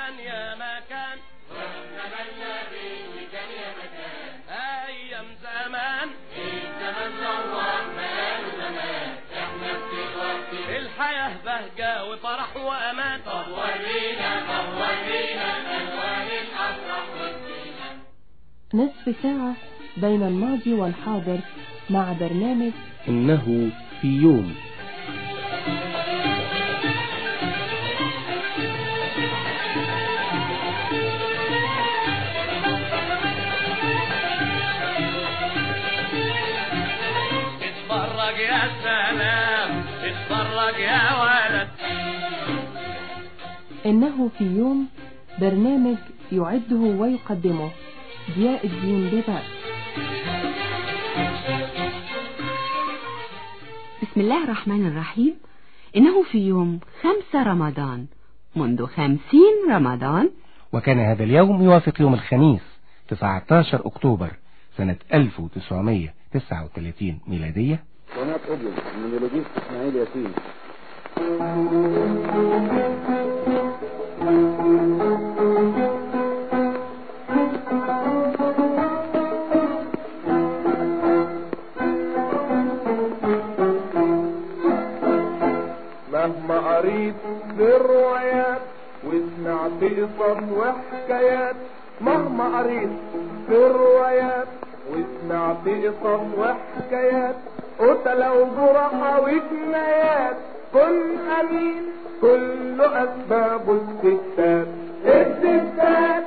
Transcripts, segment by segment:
زمان يا مكان زمان نبي كان يا مكان أيام زمان الزمان صور ماله زمان احنا في الوقت الحياة بهجة وفرح وأمان طب ورينا طب ورينا الألوان الأفراح والزينة نصف ساعة بين الماضي والحاضر مع برنامج إنه في يوم اتفرج يا سلام اتفرج يا ولد إنه في يوم برنامج يعده ويقدمه ضياء الدين بباء بسم الله الرحمن الرحيم إنه في يوم خمسة رمضان منذ خمسين رمضان وكان هذا اليوم يوافق يوم الخميس 19 أكتوبر سنة 1939 ميلادية قناة أوبيو من ميلوديس إسماعيل ياسين مهما قريت في الروايات وسمعت قصص وحكايات مهما قريت في الروايات وسمعت قصص وحكايات قتلة وجرحى وجنايات كن أمين كل أسبابه الستات الستات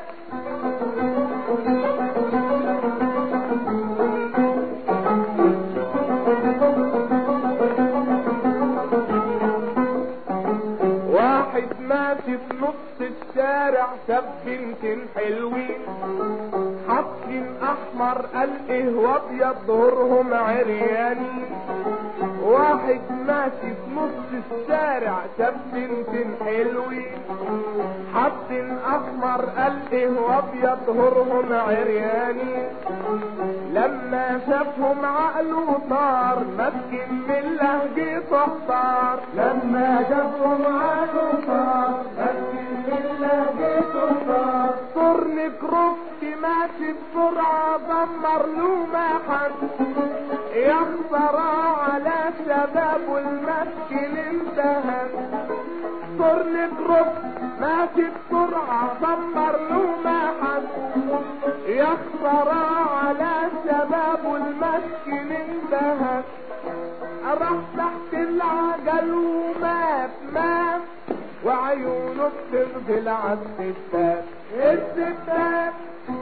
واحد ماشي في نص الشارع شاف بنتين حلوين حاطين احمر قال ايه وابيض ظهورهم عريانين واحد ماشي في نص الشارع شاف بنتين حلوين حاطين احمر قال ايه وابيض ظهورهم عريانين لما شافهم عقله طار مسكن من لهجته احتار لما شافهم عقله طار مسكن من لهجته احتار صرنك رفت ماشي بسرعة دمر له ما حد يخسر على شباب والمسكن انتهى صرنك رفت ماشي بسرعة دمر له ما حد يخسر على شباب والمسكن انتهى راح تحت العجل ومات مات وعيونه بتغفل على الستات الستات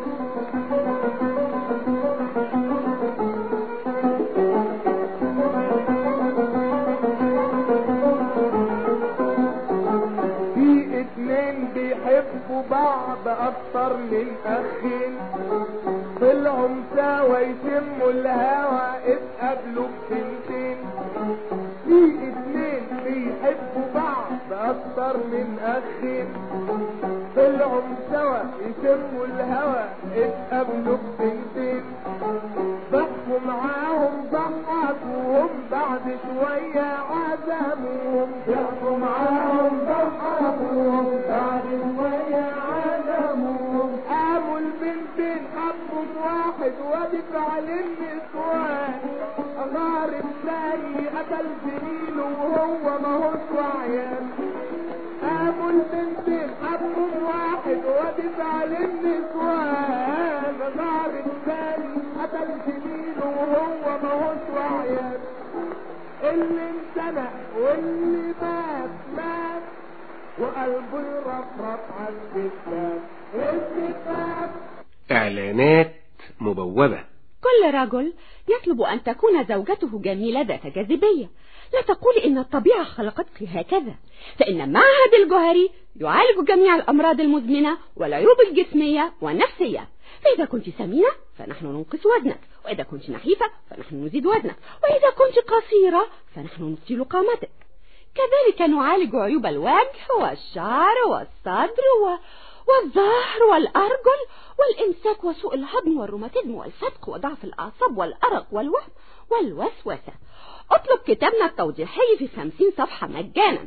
في اتنين بيحبوا بعض اكتر من اخين طلعوا سوا يشموا الهوا اتقابلوا بسنتين في اتنين بيحبوا بعض اكتر من اخين طلعوا سوا يشموا الهوا اتقابلوا بسنتين ضحكوا معاهم ضحكوهم بعد شوية عزموهم ضحكوا معاهم ضحكوهم بعد شوية عزموهم قاموا البنتين حبوا واحد ودفع للنسوان غارب زي قتل زميله وهو ما هوش وعيان قاموا البنتين حبوا واحد ودفع للنسوان غارب زي قتل زميله وهو ما هوش وعيان اللي انسنق واللي مات مات وقلبه يرفرف على الستات الستات إعلانات مبوبة كل رجل يطلب أن تكون زوجته جميلة ذات جاذبية لا تقول إن الطبيعة خلقتك هكذا فإن معهد الجوهري يعالج جميع الأمراض المزمنة والعيوب الجسمية والنفسية فإذا كنت سمينة فنحن ننقص وزنك وإذا كنت نحيفة فنحن نزيد وزنك وإذا كنت قصيرة فنحن نطيل قامتك كذلك نعالج عيوب الوجه والشعر والصدر و... والظهر والأرجل والإمساك وسوء الهضم والروماتيزم والفتق وضعف الأعصاب والأرق والوهم والوسوسة اطلب كتابنا التوضيحي في خمسين صفحة مجانا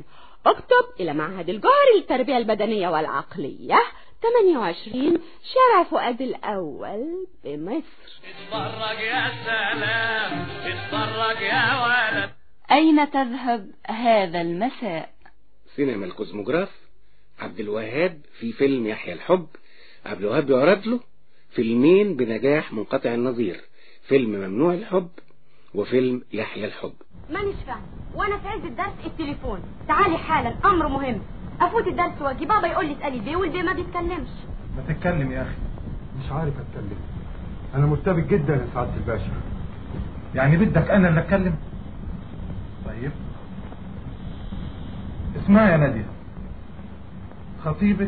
اكتب إلى معهد الجوهري للتربية البدنية والعقلية 28 شارع فؤاد الأول بمصر اتفرج يا سلام اتفرج يا ولد أين تذهب هذا المساء سينما الكوزموجراف عبد الوهاب في فيلم يحيى الحب عبد الوهاب يعرض له فيلمين بنجاح منقطع النظير فيلم ممنوع الحب وفيلم يحيى الحب مانيش فاهم وانا في عز الدرس التليفون تعالي حالا امر مهم افوت الدرس واجي بابا يقول لي اسالي البيه والبيه ما بيتكلمش ما تتكلم يا اخي مش عارف اتكلم انا مرتبك جدا يا سعاده الباشا يعني بدك انا اللي اتكلم طيب اسمعي يا ناديه خطيبك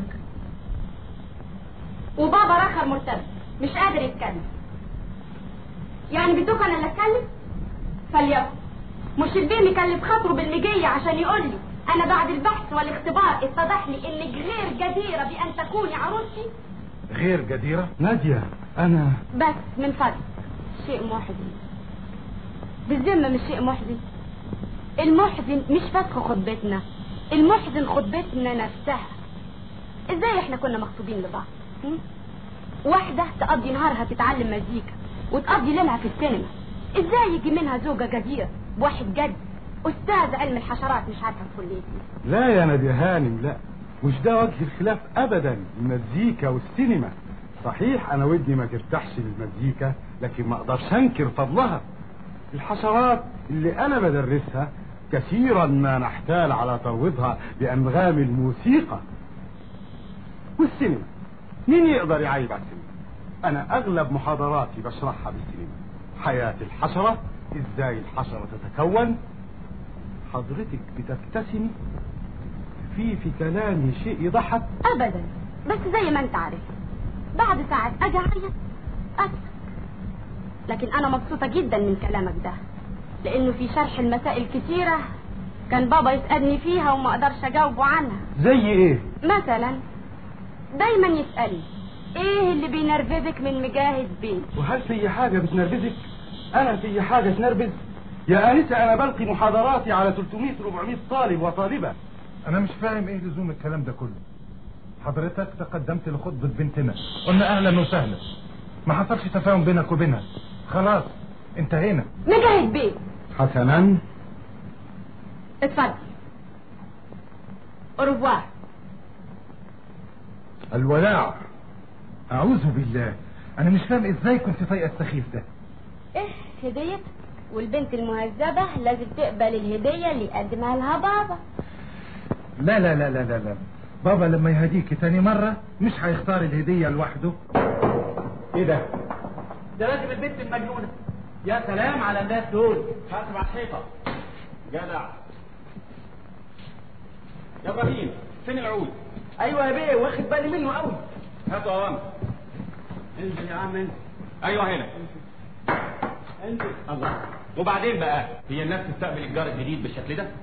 وبابا رخر مرتبط مش قادر يتكلم يعني بدوك انا اللي اتكلم فليكن مش البيه مكلف خاطره بالمجية عشان يقول لي انا بعد البحث والاختبار اتضح لي انك غير جديرة بان تكوني عروستي غير جديره ناديه انا بس من فضل شيء محزن بالذمة مش شيء محزن المحزن مش فسخ خطبتنا المحزن خطبتنا نفسها ازاي احنا كنا مخطوبين لبعض م? واحدة تقضي نهارها تتعلم مزيكا وتقضي ليلها في السينما ازاي يجي منها زوجة جديرة بواحد جد استاذ علم الحشرات مش عارفة في كليتي لا يا ناديه هانم لا مش ده وجه الخلاف ابدا المزيكا والسينما صحيح انا ودني ما ترتاحش للمزيكا لكن ما اقدرش انكر فضلها الحشرات اللي انا بدرسها كثيرا ما نحتال على ترويضها بانغام الموسيقى والسينما مين يقدر يعيب على السينما انا اغلب محاضراتي بشرحها بالسينما حياة الحشرة ازاي الحشرة تتكون حضرتك بتبتسمي في في كلامي شيء يضحك ابدا بس زي ما انت عارف بعد ساعات اجي اعيط اضحك لكن انا مبسوطة جدا من كلامك ده لانه في شرح المسائل كتيرة كان بابا يسألني فيها وما اقدرش اجاوبه عنها زي ايه مثلا دايما يسألني ايه اللي بينرفزك من مجاهد بيه وهل في حاجة بتنرفزك انا في حاجة تنرفز يا انسة انا بلقي محاضراتي على 300 400 طالب وطالبة انا مش فاهم ايه لزوم الكلام ده كله حضرتك تقدمت لخطبة بنتنا قلنا اهلا وسهلا ما حصلش تفاهم بينك وبينها خلاص انتهينا مجاهد بيه حسنا اتفضل اوروبوار الولاع اعوذ بالله انا مش فاهم ازاي كنت طايقه السخيف ده ايه هدية والبنت المهذبة لازم تقبل الهدية اللي يقدمها لها بابا لا لا لا لا لا لا بابا لما يهديك تاني مرة مش هيختار الهدية لوحده ايه ده ده لازم البنت المجنونة يا سلام على الناس دول حاسب على الحيطة جدع يا ابراهيم فين العود ايوه يا بيه واخد بالي منه قوي هاتوا اوامر انزل يا عم انزل ايوه هنا انزل الله وبعدين بقى هي الناس تستقبل الجار الجديد بالشكل ده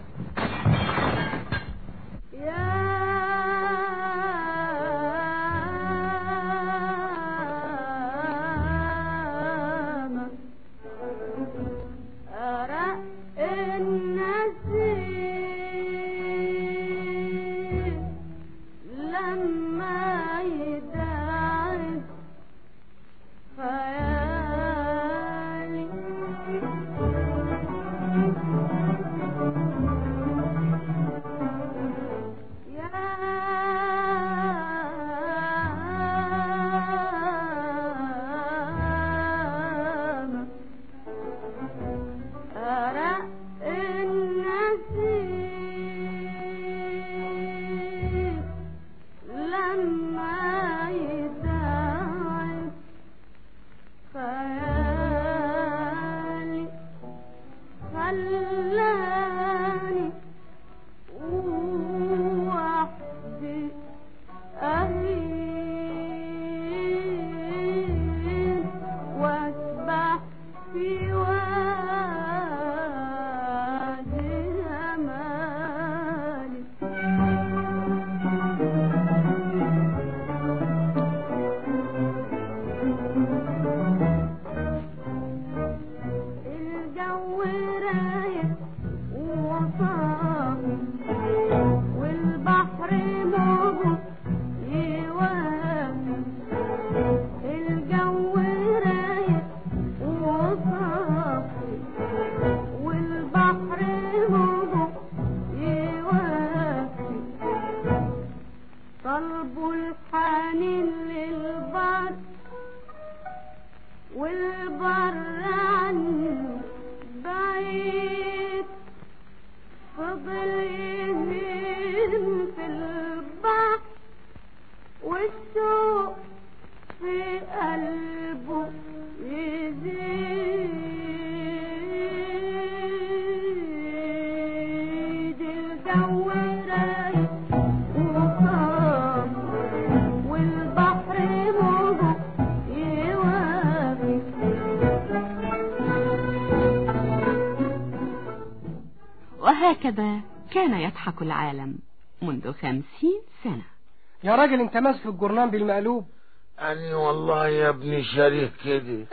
قلبه الحنين للبر والبر عنه بعيد فضل يهين في البحر والشوق في قلبه يزيد الجو رايق وصام والبحر موجه يوافق وهكذا كان يضحك العالم منذ خمسين سنة يا راجل انت ماسك الجرنان بالمقلوب أنا والله يا ابني شريك كده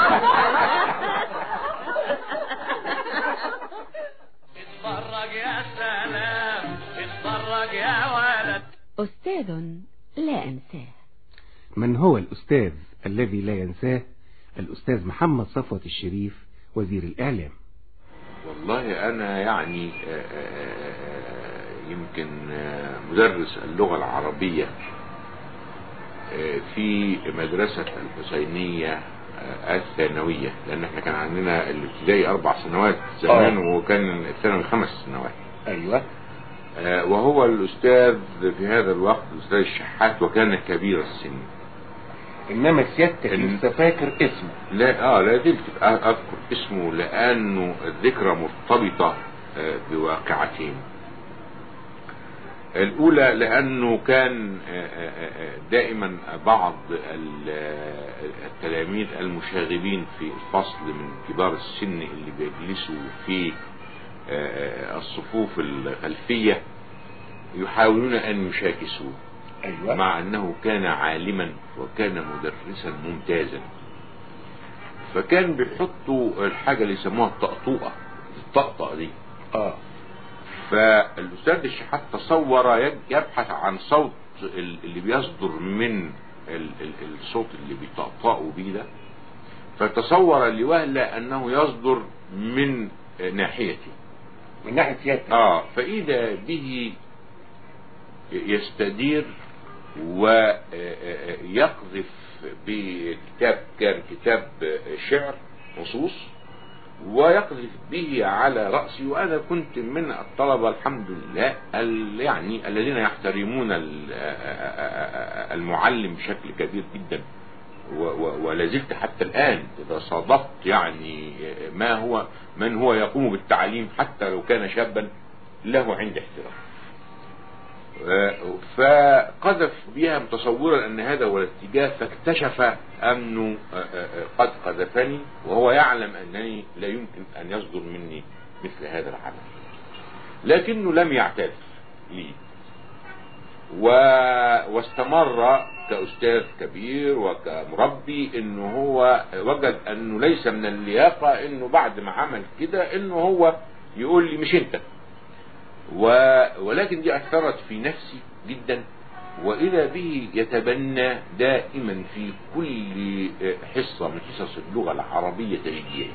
اتفرج يا سلام اتفرج يا ولد أستاذ لا أنساه من هو الأستاذ الذي لا ينساه الأستاذ محمد صفوت الشريف وزير الإعلام والله أنا يعني آه، آه، يمكن آه، مدرس اللغة العربية آه، في مدرسة الحسينية آه، الثانوية لأن احنا كان عندنا الابتدائي أربع سنوات زمان وكان الثانوي خمس سنوات أيوة آه، وهو الأستاذ في هذا الوقت الأستاذ الشحات وكان كبير السن إنما سيادتك إن- لسه فاكر اسمه لا اه لا زلت أ- اذكر اسمه لانه الذكرى مرتبطة آه، بواقعتين الاولى لانه كان آه، آه، آه، دائما بعض ال- آه، التلاميذ المشاغبين في الفصل من كبار السن اللي بيجلسوا في آه، الصفوف الخلفية يحاولون ان يشاكسوه أيوة مع انه كان عالما وكان مدرسا ممتازا فكان بيحطوا الحاجة اللي يسموها الطقطوقة الطقطقة دي اه فالاستاذ الشحات تصور يج- يبحث عن صوت ال- اللي بيصدر من ال- ال- الصوت اللي بيطقطقوا بيه ده فتصور لوهلة انه يصدر من ناحيته من ناحية سيادتك اه فاذا به يستدير ويقذف بكتاب كان كتاب شعر نصوص ويقذف به على رأسي وأنا كنت من الطلبة الحمد لله ال- يعني الذين يحترمون ال- المعلم بشكل كبير جدا و- و- ولا زلت حتى الآن إذا صادفت يعني ما هو من هو يقوم بالتعليم حتى لو كان شابا له عند احترام فقذف بها متصورا ان هذا هو الاتجاه فاكتشف انه قد قذفني وهو يعلم انني لا يمكن ان يصدر مني مثل هذا العمل لكنه لم يعترف لي و... واستمر كأستاذ كبير وكمربي انه هو وجد انه ليس من اللياقة انه بعد ما عمل كده انه هو يقول لي مش انت و... ولكن دي اثرت في نفسي جدا واذا به يتبنى دائما في كل حصة من حصص اللغة العربية تشجيعي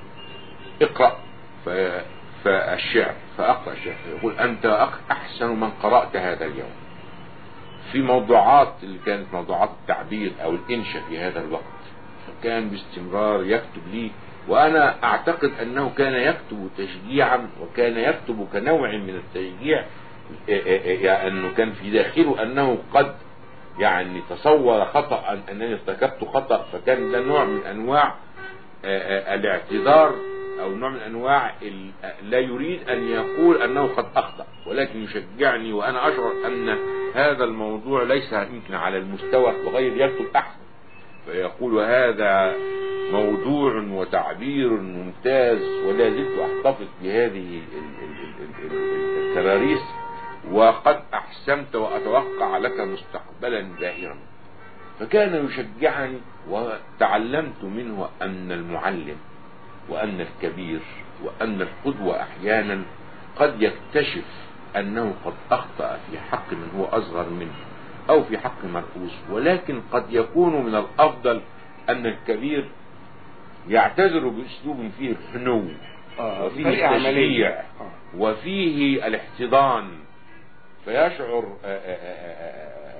اقرأ ف... فالشعر فاقرأ الشعر يقول انت أق- احسن من قرأت هذا اليوم في موضوعات اللي كانت موضوعات التعبير او الانشاء في هذا الوقت فكان باستمرار يكتب لي وانا اعتقد انه كان يكتب تشجيعا وكان يكتب كنوع من التشجيع إيه إيه إيه يعني انه كان في داخله انه قد يعني تصور خطأ انني ارتكبت خطأ فكان ده نوع من انواع آه، آه، الاعتذار او نوع من انواع ال- لا يريد ان يقول انه قد اخطأ ولكن يشجعني وانا اشعر ان هذا الموضوع ليس يمكن على المستوى وغير يكتب احسن فيقول هذا موضوع وتعبير ممتاز ولا زلت احتفظ بهذه ال- ال- ال- ال- الكراريس وقد احسنت واتوقع لك مستقبلا باهرا فكان يشجعني وتعلمت منه ان المعلم وان الكبير وان القدوة احيانا قد يكتشف انه قد اخطأ في حق من هو اصغر منه او في حق مرؤوس ولكن قد يكون من الافضل ان الكبير يعتذر باسلوب فيه الحنو آه، وفيه طريقة عملية. التشجيع وفيه الاحتضان فيشعر آه، آه، آه،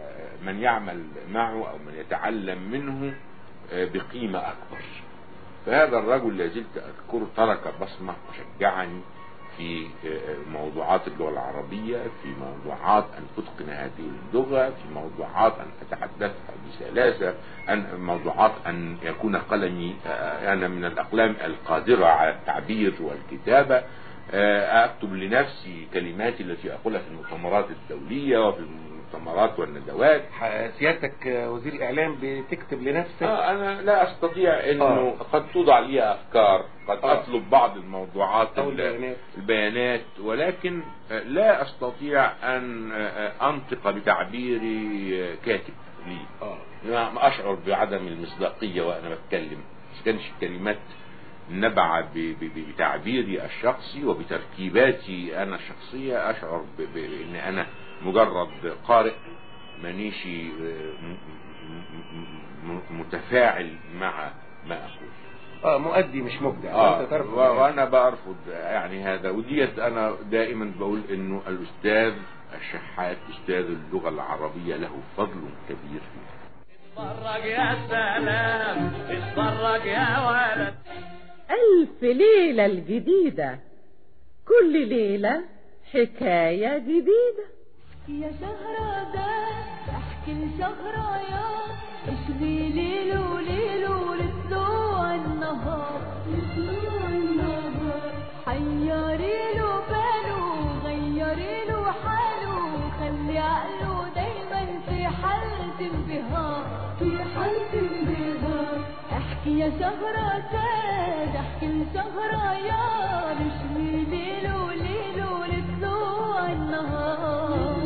من يعمل معه أو من يتعلم منه آه، بقيمة أكبر فهذا الرجل لازلت أذكره ترك بصمة وشجعني في آه، موضوعات اللغة العربية في موضوعات أن أتقن هذه اللغة في موضوعات أن أتحدثها بسلاسة أن موضوعات أن يكون قلمي آه، أنا من الأقلام القادرة على التعبير والكتابة آه، أكتب لنفسي كلماتي التي أقولها في المؤتمرات الدولية وفي المؤتمرات والندوات سيادتك وزير الإعلام بتكتب لنفسك آه أنا لا أستطيع أنه آه. قد توضع لي أفكار قد آه. أطلب بعض الموضوعات أو ال- البيانات. البيانات ولكن آه، لا أستطيع أن آه، أنطق بتعبيري آه، كاتب لي ما ما أشعر بعدم المصداقية وأنا بتكلم إذا كانش الكلمات نبع ب- ب- بتعبيري الشخصي وبتركيباتي أنا الشخصية أشعر ب- ب- بأن أنا مجرد قارئ مانيشي آه، م- م- م- متفاعل مع ما أقول اه مؤدي مش مبدع آه وأنت ترفض و- وانا برفض يعني هذا وديت انا دائما بقول انه الاستاذ الشحات استاذ اللغه العربيه له فضل كبير فيها اتفرج يا سلام اتفرج يا ولد ألف ليلة الجديدة كل ليلة حكاية جديدة يا شهرزاد احكي لشهريار اشغي ليل وليل ولطلوع النهار لطلوع النهار حيري له باله غيري له حاله خلي عقله دايما في حالة انبهار في حالة انبهار احكي يا شهرزاد احكي لشهريار اشغي ليل وليل ولطلوع النهار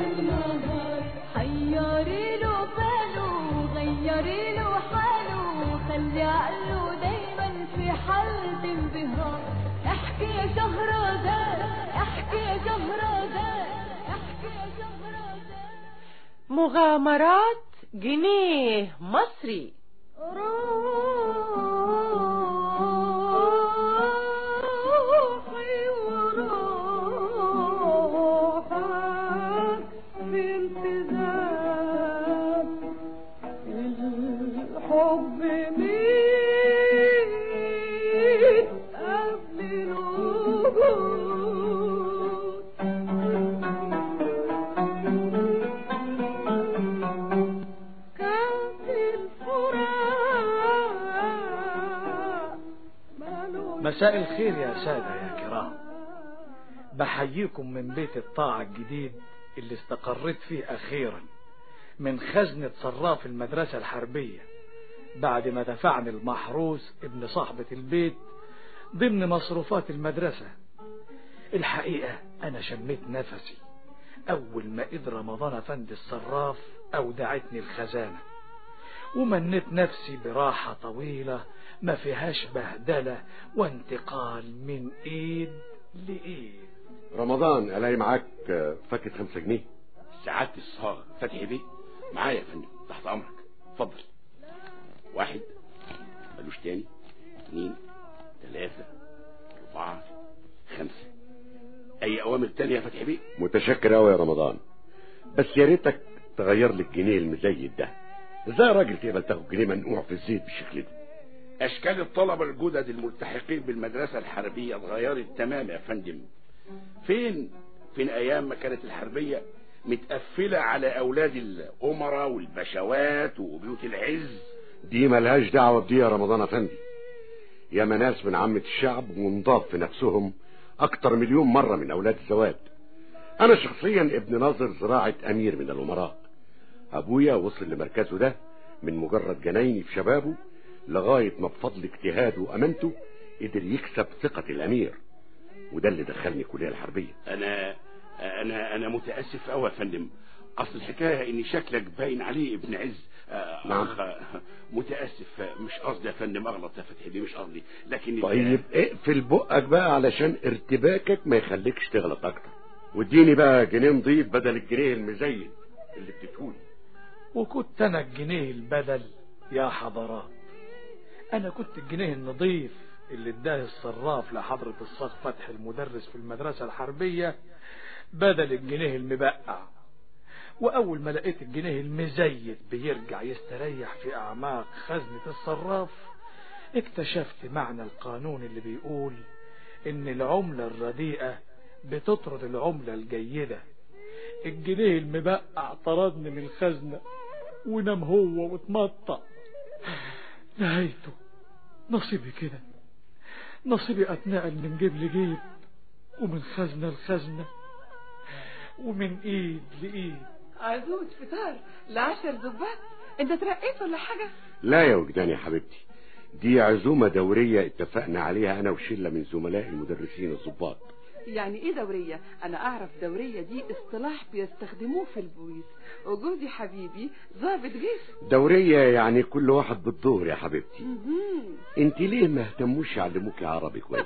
حيري له باله غيري له حاله خلي عقله دايما في حالة انبهار احكي يا شهرزاد احكي يا شهرزاد احكي يا شهرزاد مغامرات جنيه مصري روحي وروحك في انتظار الحب مين قبل الوجود كانت الفراق مساء الخير يا سادة يا كرام بحييكم من بيت الطاعة الجديد اللي استقريت فيه أخيرا من خزنة صراف المدرسة الحربية بعد ما دفعني المحروس ابن صاحبة البيت ضمن مصروفات المدرسة الحقيقة أنا شميت نفسي أول ما إذ رمضان أفندي الصراف أودعتني الخزانة ومنيت نفسي براحة طويلة ما فيهاش بهدلة وانتقال من ايد لايد رمضان الاقي معاك آه، فكة خمسة جنيه سعادة الصاغ فتحي بيه معايا يا فندم تحت امرك اتفضل واحد ملوش تاني اثنين ثلاثة أربعة خمسة أي أوامر تانية يا فتحي بيه متشكر أوي يا رمضان بس يا ريتك تغير لي الجنيه المزيد ده ازاي يا راجل تقبل تاخد جنيه منقوع في الزيت بالشكل ده أشكال الطلبة الجدد الملتحقين بالمدرسة الحربية اتغيرت تمام يا فندم فين فين أيام ما كانت الحربية متقفلة على أولاد الأمراء والبشوات وبيوت العز دي ملهاش دعوة بدي يا رمضان افندي يا ناس من عامة الشعب ونضاف في نفسهم اكتر مليون مرة من اولاد الزواج انا شخصيا ابن ناظر زراعة امير من الامراء ابويا وصل لمركزه ده من مجرد جنايني في شبابه لغاية ما بفضل اجتهاده وامانته قدر يكسب ثقة الامير وده اللي دخلني الكلية الحربية أنا أنا أنا متأسف أوي يا فندم أصل الحكاية إن شكلك باين عليه ابن عز آه، نعم. أخ متأسف مش قصدي يا فندم أغلط يا فتحي دي مش قصدي لكن طيب اقفل بقك بقى علشان ارتباكك ما يخليكش تغلط اكتر واديني بقى جنيه نضيف بدل الجنيه المزيد اللي بتديهولي وكنت انا الجنيه البدل يا حضرات انا كنت الجنيه النظيف اللي اداه الصراف لحضرة الصاغ فتح المدرس في المدرسة الحربية بدل الجنيه المبقع وأول ما لقيت الجنيه المزيد بيرجع يستريح في أعماق خزنة الصراف اكتشفت معنى القانون اللي بيقول إن العملة الرديئة بتطرد العملة الجيدة الجنيه المبقع طردني من الخزنة ونام هو واتمطع نهايته نصيبي كده نصيبي أتنقل من جيب لجيب ومن خزنة لخزنة ومن ايد لايد عزومة فطار لعشر زبات انت ترقيت ولا حاجة لا يا وجدان يا حبيبتي دي عزومة دورية اتفقنا عليها أنا وشلة من زملائي المدرسين الضباط يعني ايه دورية انا اعرف دورية دي اصطلاح بيستخدموه في البوليس وجوزي حبيبي ضابط جيش دورية يعني كل واحد بالظهر يا حبيبتي مهم. انت ليه ما اهتموش يعلموكي عربي كويس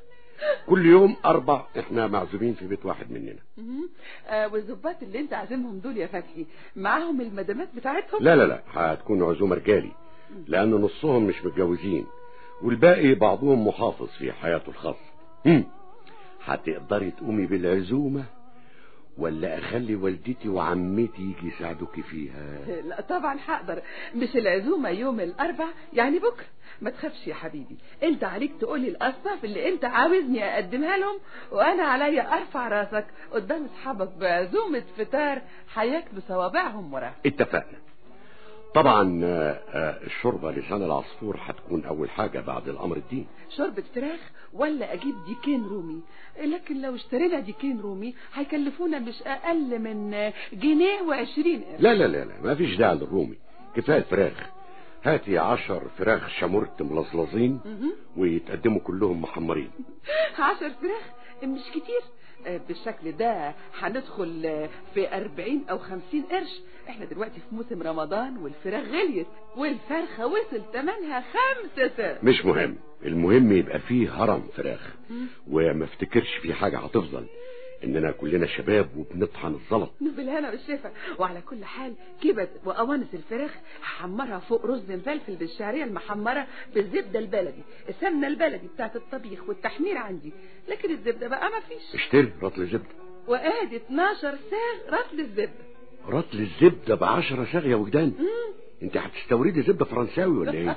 كل يوم أربع احنا معزومين في بيت واحد مننا مهم. آه والزبات اللي انت عازمهم دول يا فتحي معاهم المدامات بتاعتهم لا لا لا هتكون عزومة رجالي لأن نصهم مش متجوزين والباقي بعضهم محافظ في حياته الخاصة هم. هتقدري تقومي بالعزومة ولا أخلي والدتي وعمتي يجي يساعدوكي فيها لا طبعا هقدر مش العزومة يوم الأربع يعني بكرة ما تخافش يا حبيبي انت عليك تقولي الأصناف اللي انت عاوزني أقدمها لهم وأنا عليا أرفع راسك قدام أصحابك بعزومة فطار هياكلوا صوابعهم وراها اتفقنا طبعا آه، آه، الشوربة لسان العصفور هتكون أول حاجة بعد الأمر الدين شوربة فراخ ولا أجيب ديكين رومي لكن لو اشترينا ديكين رومي هيكلفونا مش أقل من جنيه وعشرين قرش لا لا لا لا ما فيش داعي للرومي كفاية الفراخ هاتي عشر فراخ شمرت ملصلصين مهم. ويتقدموا كلهم محمرين عشر فراخ مش كتير آه، بالشكل ده هندخل آه، في أربعين أو خمسين قرش احنا دلوقتي في موسم رمضان والفراخ غليت والفرخة وصل تمنها خمسة سنت مش مهم المهم يبقى فيه هرم فراخ وما افتكرش في حاجة هتفضل اننا كلنا شباب وبنطحن الزلط بالهنا والشفا وعلى كل حال كبد وقوانص الفراخ هحمرها فوق رز مفلفل بالشعريه المحمره بالزبده البلدي السمنه البلدي بتاعت الطبيخ والتحمير عندي لكن الزبده بقى ما فيش اشتري رطل زبدة وادي 12 ساغ رطل الزبده رطل الزبدة بعشرة ساغ يا وجدان انت هتستوردي زبدة فرنساوي ولا ايه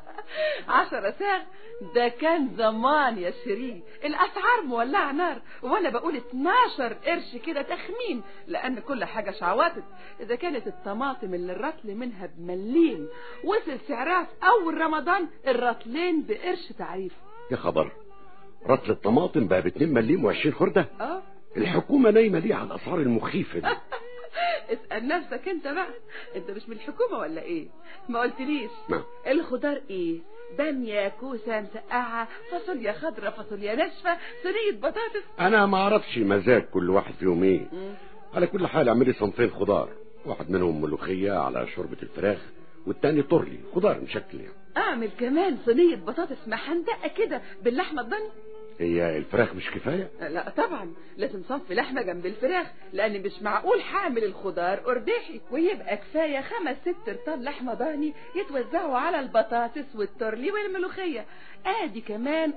عشرة ساغ ده كان زمان يا شيرين الاسعار مولعه نار وانا بقول 12 قرش كده تخمين لان كل حاجه شعوطت اذا كانت الطماطم اللي الرطل منها بمليم وصل سعرها في اول رمضان الرطلين بقرش تعريف يا خبر رطل الطماطم بقى باتنين مليم وعشرين خردة اه الحكومة نايمة ليه على الأسعار المخيفة دي اسال نفسك انت بقى انت مش من الحكومه ولا ايه ما قلتليش نعم. الخضار ايه باميه كوسه مسقعه فاصوليا خضراء فاصوليا ناشفه صينيه بطاطس أنا ما أعرفش مزاج كل واحد فيهم إيه مم. على كل حال اعملي صنفين خضار واحد منهم ملوخية على شوربة الفراخ والتاني طرلي خضار مشكل يعني اعمل كمان صينيه بطاطس محندقه كده باللحمه الضاني هي الفراخ مش كفاية لا طبعا لازم صنف لحمه جنب الفراخ لان مش معقول هعمل الخضار قرداحي ويبقى كفايه خمس ست رطال لحمه ضاني يتوزعوا على البطاطس والترلي والملوخيه ادي كمان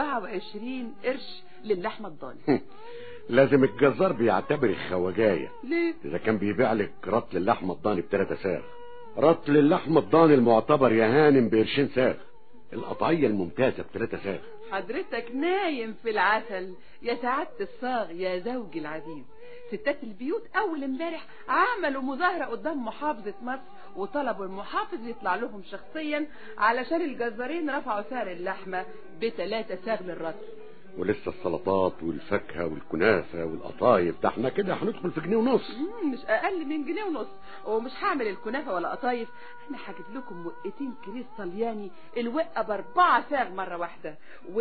24 قرش للحمه الضاني لازم الجزار بيعتبر الخواجاية ليه إذا كان بيبيع لك رطل اللحمة الضاني بتلاتة ساغ رطل اللحمة الضاني المعتبر يا هانم بقرشين ساغ القطعية الممتازة بتلاتة ساغ حضرتك نايم في العسل يا سعادة الصاغ يا زوجي العزيز ستات البيوت أول امبارح عملوا مظاهرة قدام محافظة مصر وطلبوا المحافظ يطلع لهم شخصيا علشان الجزارين رفعوا سعر اللحمة بتلاتة ساغ للرطل ولسه السلطات والفاكهة والكنافة والقطايف ده احنا كده هندخل في جنيه ونص مم، مش أقل من جنيه ونص ومش هعمل الكنافة ولا قطايف أنا هجيب لكم وقتين كريس طلياني الوقة بأربعة ساغ مرة واحدة و...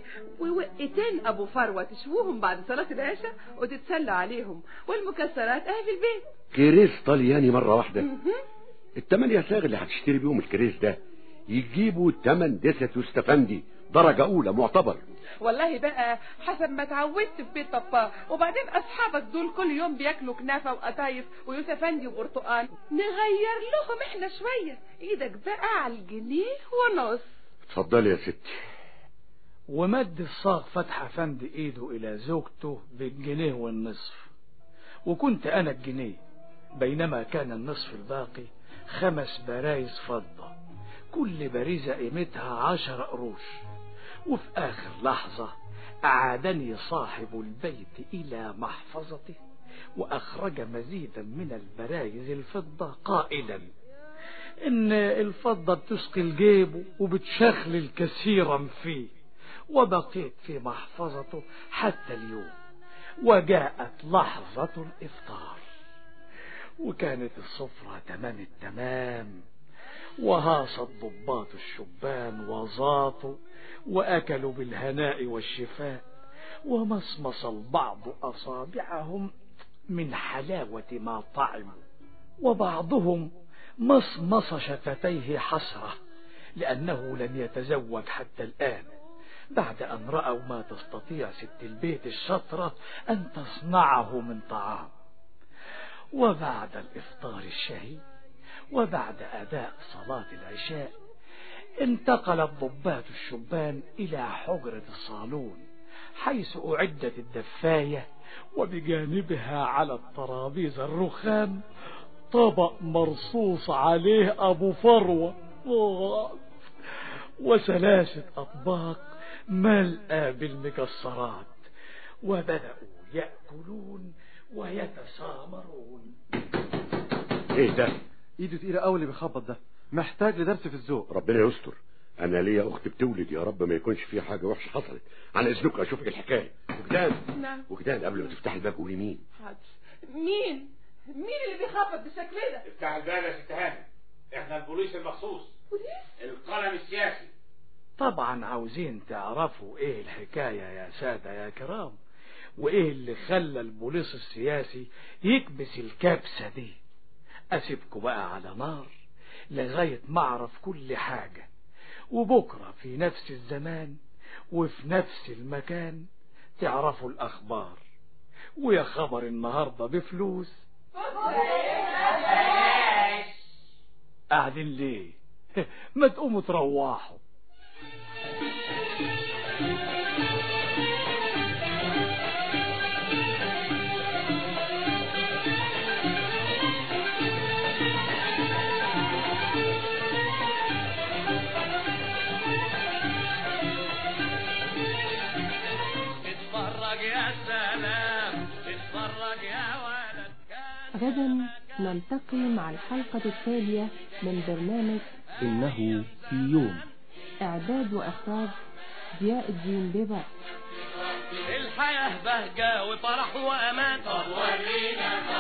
ووقتين أبو فروة تشووهم بعد صلاة العشاء وتتسلى عليهم والمكسرات أهي في البيت كريس طلياني مرة واحدة مهم. التمانية ساغ اللي هتشتري بيهم الكريس ده يجيبوا تمن دسة يوستفندي درجة أولى معتبر والله بقى حسب ما اتعودت في بيت بابا وبعدين اصحابك دول كل يوم بياكلوا كنافه وقطايف ويوسفندي وبرتقال نغير لهم احنا شويه ايدك بقى على الجنيه ونص اتفضلي يا ستي ومد الصاغ فتح افندي ايده الى زوجته بالجنيه والنصف وكنت انا الجنيه بينما كان النصف الباقي خمس برايز فضة كل باريزة قيمتها عشر قروش وفي آخر لحظة أعادني صاحب البيت إلى محفظته وأخرج مزيدا من البرايز الفضة قائلا إن الفضة بتثقل جيبه وبتشخلل كثيرا فيه وبقيت في محفظته حتى اليوم وجاءت لحظة الإفطار وكانت السفرة تمام التمام وهاص الضباط الشبان وزاطوا وأكلوا بالهناء والشفاء ومصمص البعض أصابعهم من حلاوة ما طعموا وبعضهم مصمص شفتيه حسرة لأنه لم يتزوج حتى الآن بعد أن رأوا ما تستطيع ست البيت الشطرة أن تصنعه من طعام وبعد الإفطار الشهي وبعد أداء صلاة العشاء انتقل الضباط الشبان إلى حجرة الصالون حيث أعدت الدفاية وبجانبها على الترابيزة الرخام طبق مرصوص عليه أبو فروة وثلاثة أطباق ملأى بالمكسرات وبدأوا يأكلون ويتسامرون ايه ده ايده تقيله قوي اللي بيخبط ده محتاج لدرس في الذوق ربنا يستر انا ليا اخت بتولد يا رب ما يكونش فيها حاجه وحشه حصلت عن اذنك اشوف ايه الحكايه وجدان نعم وجدان قبل ما تفتح الباب قولي مين حاضر مين مين اللي بيخبط بالشكل ده افتح الباب يا ست هاني احنا البوليس المخصوص بوليس القلم السياسي طبعا عاوزين تعرفوا ايه الحكاية يا سادة يا كرام وايه اللي خلى البوليس السياسي يكبس الكبسة دي اسيبكوا بقى على نار لغاية ما اعرف كل حاجة وبكرة في نفس الزمان وفي نفس المكان تعرفوا الاخبار ويا خبر النهاردة بفلوس قاعدين ليه ما تقوموا تروحوا اتفرج يا سلام اتفرج يا ولد غدا نلتقي مع الحلقة التالية من برنامج إنه في يوم إعداد وإخراج ضياء الدين بيبر الحياة بهجة وفرح وأمان طب ورينا